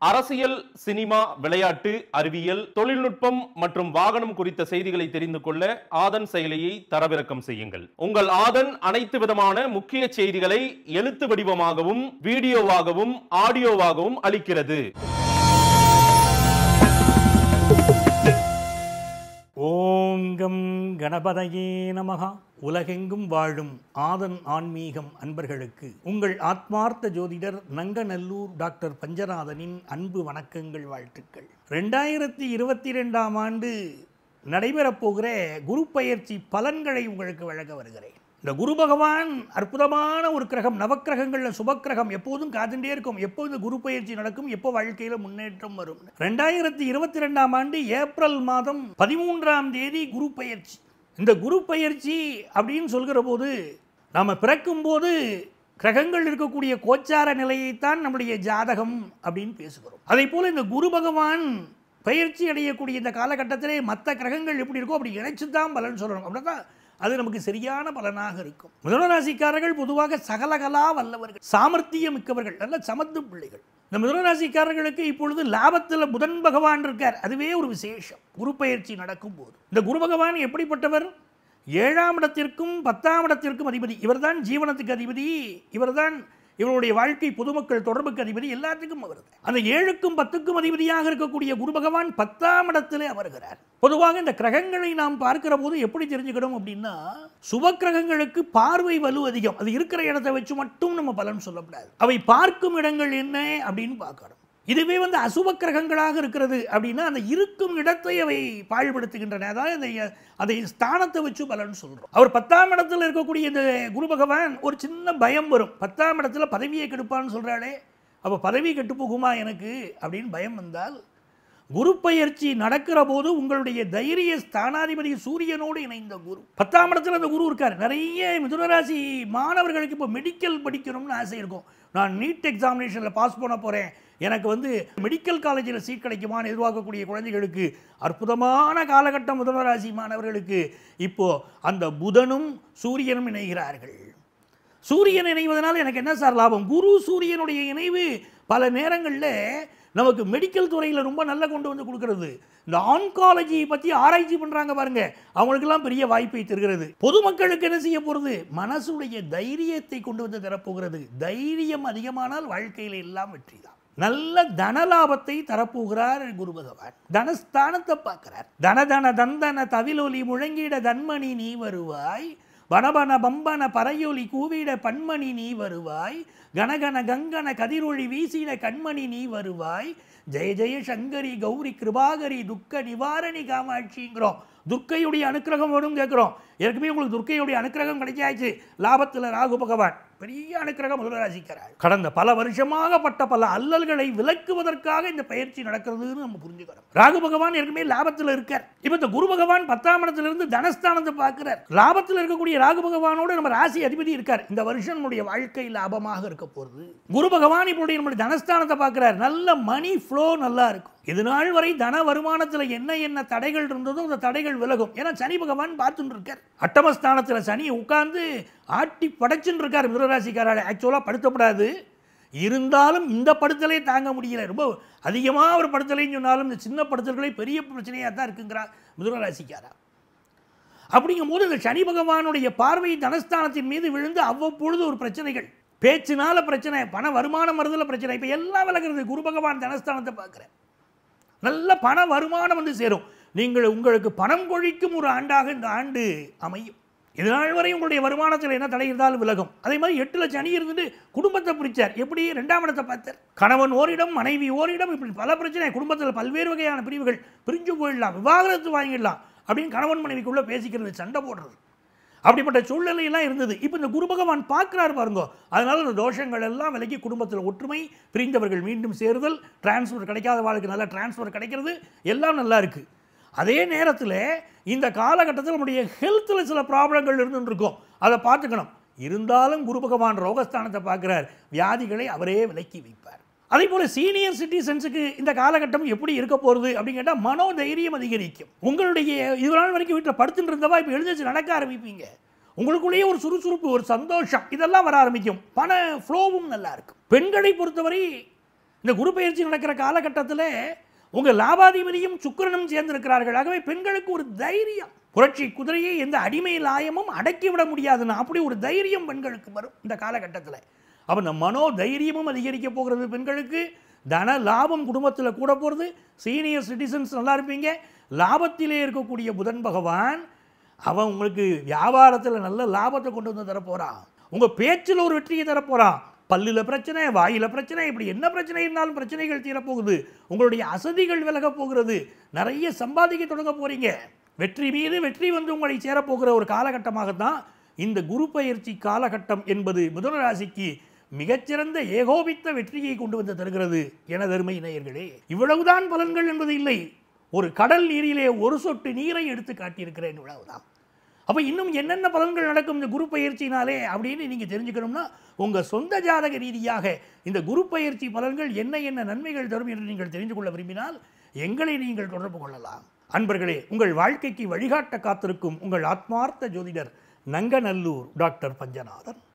அரசியல் சினிமா விளையாட்டு அறிவியல் தொழில்நுட்பம் மற்றும் வாகனம் குறித்த செய்திகளை தெரிந்து கொள்ள ஆதன் செயலியை தரவிறக்கம் செய்யுங்கள் உங்கள் ஆதன் அனைத்து விதமான முக்கிய செய்திகளை எழுத்து வடிவமாகவும் வீடியோவாகவும் ஆடியோவாகவும் அளிக்கிறது ஓங்கம் கணபதையே நமகா உலகெங்கும் வாழும் ஆதன் ஆன்மீகம் அன்பர்களுக்கு உங்கள் ஆத்மார்த்த ஜோதிடர் நங்கநல்லூர் டாக்டர் பஞ்சநாதனின் அன்பு வணக்கங்கள் வாழ்த்துக்கள் ரெண்டாயிரத்தி இருபத்தி ரெண்டாம் ஆண்டு நடைபெறப் போகிற குரு பயிற்சி பலன்களை உங்களுக்கு வழங்க வருகிறேன் இந்த குரு பகவான் அற்புதமான ஒரு கிரகம் நவக்கிரகங்களில் சுபக்கிரகம் எப்போதும் காத்துட்டே இருக்கும் எப்போ இந்த குரு பயிற்சி நடக்கும் எப்போ வாழ்க்கையில் முன்னேற்றம் வரும் ரெண்டாயிரத்தி இருபத்தி ரெண்டாம் ஆண்டு ஏப்ரல் மாதம் பதிமூன்றாம் தேதி குரு பயிற்சி இந்த குரு பயிற்சி அப்படின்னு சொல்கிற போது நாம் பிறக்கும்போது கிரகங்கள் இருக்கக்கூடிய கோச்சார நிலையைத்தான் நம்முடைய ஜாதகம் அப்படின்னு பேசுகிறோம் அதே போல் இந்த குரு பகவான் பயிற்சி அடையக்கூடிய இந்த காலகட்டத்திலே மற்ற கிரகங்கள் எப்படி இருக்கோ அப்படி இணைச்சு தான் பலன் சொல்லணும் அப்படின்னா அது நமக்கு சரியான பலனாக இருக்கும் மிதுன ராசிக்காரர்கள் பொதுவாக சகலகலா வல்லவர்கள் சாமர்த்தியம் மிக்கவர்கள் நல்ல சமத்து பிள்ளைகள் இந்த மிதுன ராசிக்காரர்களுக்கு இப்பொழுது லாபத்தில் புதன் பகவான் இருக்கார் அதுவே ஒரு விசேஷம் குரு பயிற்சி நடக்கும் போது இந்த குரு பகவான் எப்படிப்பட்டவர் ஏழாம் இடத்திற்கும் பத்தாம் இடத்திற்கும் அதிபதி இவர்தான் ஜீவனத்துக்கு அதிபதி இவர்தான் இவருடைய வாழ்க்கை பொதுமக்கள் தொடர்புக்கு அதிபதி எல்லாத்துக்கும் அவர் அந்த ஏழுக்கும் பத்துக்கும் அதிபதியாக இருக்கக்கூடிய குரு பகவான் பத்தாம் இடத்திலே அமர்கிறார் பொதுவாக இந்த கிரகங்களை நாம் பார்க்கிற போது எப்படி தெரிஞ்சுக்கணும் அப்படின்னா சுப கிரகங்களுக்கு பார்வை வலு அதிகம் அது இருக்கிற இடத்தை வச்சு மட்டும் நம்ம பலன் சொல்லக்கூடாது அவை பார்க்கும் இடங்கள் என்ன அப்படின்னு பார்க்கணும் இதுவே வந்து அசுப கிரகங்களாக இருக்கிறது அப்படின்னா அந்த இருக்கும் இடத்தை அவை பாழ்படுத்துகின்றன அதாவது அதை அதை ஸ்தானத்தை வச்சு பலன் சொல்கிறோம் அவர் பத்தாம் இடத்துல இருக்கக்கூடிய இந்த குரு பகவான் ஒரு சின்ன பயம் வரும் பத்தாம் இடத்துல பதவியை கெடுப்பான்னு சொல்கிறாளே அப்போ பதவி கெட்டு போகுமா எனக்கு அப்படின்னு பயம் வந்தால் குரு பயிற்சி நடக்கிற போது உங்களுடைய தைரிய ஸ்தானாதிபதி சூரியனோடு இணைந்த குரு பத்தாம் இடத்துல அந்த குரு இருக்கார் நிறைய மிதுனராசி மாணவர்களுக்கு இப்போ மெடிக்கல் படிக்கணும்னு ஆசை இருக்கும் நான் நீட் எக்ஸாமினேஷனில் பாஸ் பண்ண போகிறேன் எனக்கு வந்து மெடிக்கல் காலேஜில் சீட் கிடைக்குமான்னு எதிர்பார்க்கக்கூடிய குழந்தைகளுக்கு அற்புதமான காலகட்டம் மிதுனராசி மாணவர்களுக்கு இப்போ அந்த புதனும் சூரியனும் இணைகிறார்கள் சூரியன் இணைவதனால் எனக்கு என்ன சார் லாபம் குரு சூரியனுடைய இணைவு பல நேரங்களில் நமக்கு மெடிக்கல் துறையில் ரொம்ப நல்லா கொண்டு வந்து கொடுக்கறது இந்த ஆன்காலஜி பற்றி ஆராய்ச்சி பண்ணுறாங்க பாருங்க அவங்களுக்கெல்லாம் பெரிய வாய்ப்பை தருகிறது பொதுமக்களுக்கு என்ன செய்ய போகிறது மனசுடைய தைரியத்தை கொண்டு வந்து தரப்போகிறது தைரியம் அதிகமானால் வாழ்க்கையில் எல்லாம் வெற்றி தான் நல்ல தனலாபத்தை தரப்போகிறார் குரு பகவான் தனஸ்தானத்தை பார்க்கிறார் தன தன தந்தன தவிலொலி முழங்கிட தன்மணி நீ வருவாய் வனபன பம்பன பறையொலி கூவிட பன்மணி நீ வருவாய் கனகன கங்கன கதிரொளி வீசிட கண்மணி நீ வருவாய் ஜெய ஜெய சங்கரி கௌரி கிருபாகரி துக்க நிவாரணி காமாட்சிங்கிறோம் துர்க்கையுடைய அனுக்கிரகம் வேணும் கேட்குறோம் ஏற்கனவே உங்களுக்கு துர்க்கையுடைய அனுக்கிரகம் கிடைச்சாச்சு லாபத்தில் ராகு பகவான் பெரிய அனுக்கிரகம் முதலராசிக்கிறார் கடந்த பல வருஷமாக பட்ட பல அல்லல்களை விலக்குவதற்காக இந்த பயிற்சி நடக்கிறதுன்னு நம்ம புரிஞ்சுக்கிறோம் ராகு பகவான் ஏற்கனவே லாபத்தில் இருக்கார் இப்போ இந்த குரு பகவான் பத்தாம் இடத்துல இருந்து தனஸ்தானத்தை பார்க்கிறார் லாபத்தில் இருக்கக்கூடிய ராகு பகவானோடு நம்ம ராசி அதிபதி இருக்கார் இந்த வருஷம் நம்முடைய வாழ்க்கை லாபமாக இருக்க போகுது குரு பகவான் இப்படி நம்முடைய தனஸ்தானத்தை பார்க்கிறார் நல்ல மணி ஃப்ளோ நல்லா இருக்கும் இது நாள் வரை தன வருமானத்தில் என்ன என்ன தடைகள் இருந்ததோ அந்த தடைகள் விலகும் ஏன்னா சனி பகவான் பார்த்துட்டு இருக்கார் அட்டமஸ்தானத்தில் சனி உட்கார்ந்து ஆட்டி படைச்சுன்னு இருக்கார் மிருகராசிக்காரால் ஆக்சுவலாக படுத்தப்படாது இருந்தாலும் இந்த படுத்தலே தாங்க முடியல ரொம்ப அதிகமாக ஒரு படுத்தலைன்னு சொன்னாலும் இந்த சின்ன படுத்தல்களே பெரிய பிரச்சனையாக தான் இருக்குங்கிறா மிருகராசிக்காரா அப்படிங்கும்போது இந்த சனி பகவானுடைய பார்வை தனஸ்தானத்தின் மீது விழுந்து அவ்வப்பொழுது ஒரு பிரச்சனைகள் பேச்சினால பிரச்சனை பண வருமானம் வருதுல பிரச்சனை இப்போ எல்லாம் விலகிறது குரு பகவான் தனஸ்தானத்தை பார்க்குறேன் நல்ல பண வருமானம் வந்து சேரும் நீங்கள் உங்களுக்கு பணம் கொழிக்கும் ஒரு ஆண்டாக இந்த ஆண்டு அமையும் இது நாள் வரை உங்களுடைய வருமானத்தில் என்ன தடை இருந்தாலும் விலகும் அதே மாதிரி எட்டுல சனி இருந்துட்டு குடும்பத்தை பிரிச்சார் எப்படி ரெண்டாம் இடத்தை பார்த்தார் கணவன் ஓரிடம் மனைவி ஓரிடம் இப்படி பல பிரச்சனை குடும்பத்தில் பல்வேறு வகையான பிரிவுகள் பிரிஞ்சு போயிடலாம் விவாகரத்து வாங்கிடலாம் அப்படின்னு கணவன் மனைவிக்குள்ளே பேசிக்கிறது சண்டை போடுறது அப்படிப்பட்ட சூழ்நிலையெல்லாம் இருந்தது இப்போ இந்த குரு பகவான் பார்க்குறாரு பாருங்க அதனால இந்த தோஷங்கள் எல்லாம் விலகி குடும்பத்தில் ஒற்றுமை பிரிந்தவர்கள் மீண்டும் சேருதல் டிரான்ஸ்ஃபர் கிடைக்காத வாழ்க்கை நல்ல டிரான்ஸ்ஃபர் கிடைக்கிறது எல்லாம் நல்லா இருக்குது அதே நேரத்தில் இந்த காலகட்டத்தில் நம்முடைய ஹெல்த்தில் சில ப்ராப்ளங்கள் இருந்துட்டு இருக்கும் அதை பார்த்துக்கணும் இருந்தாலும் குரு பகவான் ரோகஸ்தானத்தை பார்க்குறார் வியாதிகளை அவரே விலக்கி வைப்பார் அதே போல் சீனியர் சிட்டிசன்ஸுக்கு இந்த காலகட்டம் எப்படி இருக்க போகிறது அப்படின்னு கேட்டால் மனோதைரியம் அதிகரிக்கும் உங்களுடைய இது நாள் வரைக்கும் வீட்டில் படுத்துட்டு இருந்தவா இப்போ எழுந்திரிச்சு நடக்க ஆரம்பிப்பீங்க உங்களுக்குள்ளேயே ஒரு சுறுசுறுப்பு ஒரு சந்தோஷம் இதெல்லாம் வர ஆரம்பிக்கும் பண ஃப்ளோவும் நல்லா இருக்கும் பெண்களை பொறுத்தவரை இந்த குரு பயிற்சி நடக்கிற காலகட்டத்தில் உங்கள் லாபாதிபதியும் சுக்கிரனும் சேர்ந்திருக்கிறார்கள் ஆகவே பெண்களுக்கு ஒரு தைரியம் புரட்சி குதிரையை எந்த அடிமை லாயமும் அடக்கிவிட முடியாதுன்னு அப்படி ஒரு தைரியம் பெண்களுக்கு வரும் இந்த காலகட்டத்தில் அப்போ இந்த மனோ தைரியமும் அதிகரிக்க போகிறது பெண்களுக்கு தன லாபம் குடும்பத்தில் கூட போகிறது சீனியர் சிட்டிசன்ஸ் நல்லா இருப்பீங்க லாபத்திலே இருக்கக்கூடிய புதன் பகவான் அவன் உங்களுக்கு வியாபாரத்தில் நல்ல லாபத்தை கொண்டு வந்து தரப்போறான் உங்கள் பேச்சில் ஒரு வெற்றியை தரப்போறான் பல்லில் பிரச்சனை வாயில் பிரச்சனை இப்படி என்ன பிரச்சனை இருந்தாலும் பிரச்சனைகள் தீரப்போகுது உங்களுடைய அசதிகள் விலகப் போகிறது நிறைய சம்பாதிக்க தொடங்க போறீங்க வெற்றி மீது வெற்றி வந்து உங்களை சேரப்போகிற ஒரு காலகட்டமாகத்தான் இந்த குரு பயிற்சி காலகட்டம் என்பது மிதுன ராசிக்கு மிகச்சிறந்த ஏகோபித்த வெற்றியை கொண்டு வந்து தருகிறது எனதருமை நேயர்களே இவ்வளவுதான் பலன்கள் என்பது இல்லை ஒரு கடல் நீரிலே ஒரு சொட்டு நீரை எடுத்து காட்டியிருக்கிறேன் இவ்வளவுதான் அப்போ இன்னும் என்னென்ன பலன்கள் நடக்கும் இந்த குரு பயிற்சினாலே அப்படின்னு நீங்கள் தெரிஞ்சுக்கணும்னா உங்கள் சொந்த ஜாதக ரீதியாக இந்த குரு பயிற்சி பலன்கள் என்ன என்ன நன்மைகள் தரும் என்று நீங்கள் தெரிந்து கொள்ள விரும்பினால் எங்களை நீங்கள் தொடர்பு கொள்ளலாம் அன்பர்களே உங்கள் வாழ்க்கைக்கு வழிகாட்ட காத்திருக்கும் உங்கள் ஆத்மார்த்த ஜோதிடர் நங்கநல்லூர் டாக்டர் பஞ்சநாதன்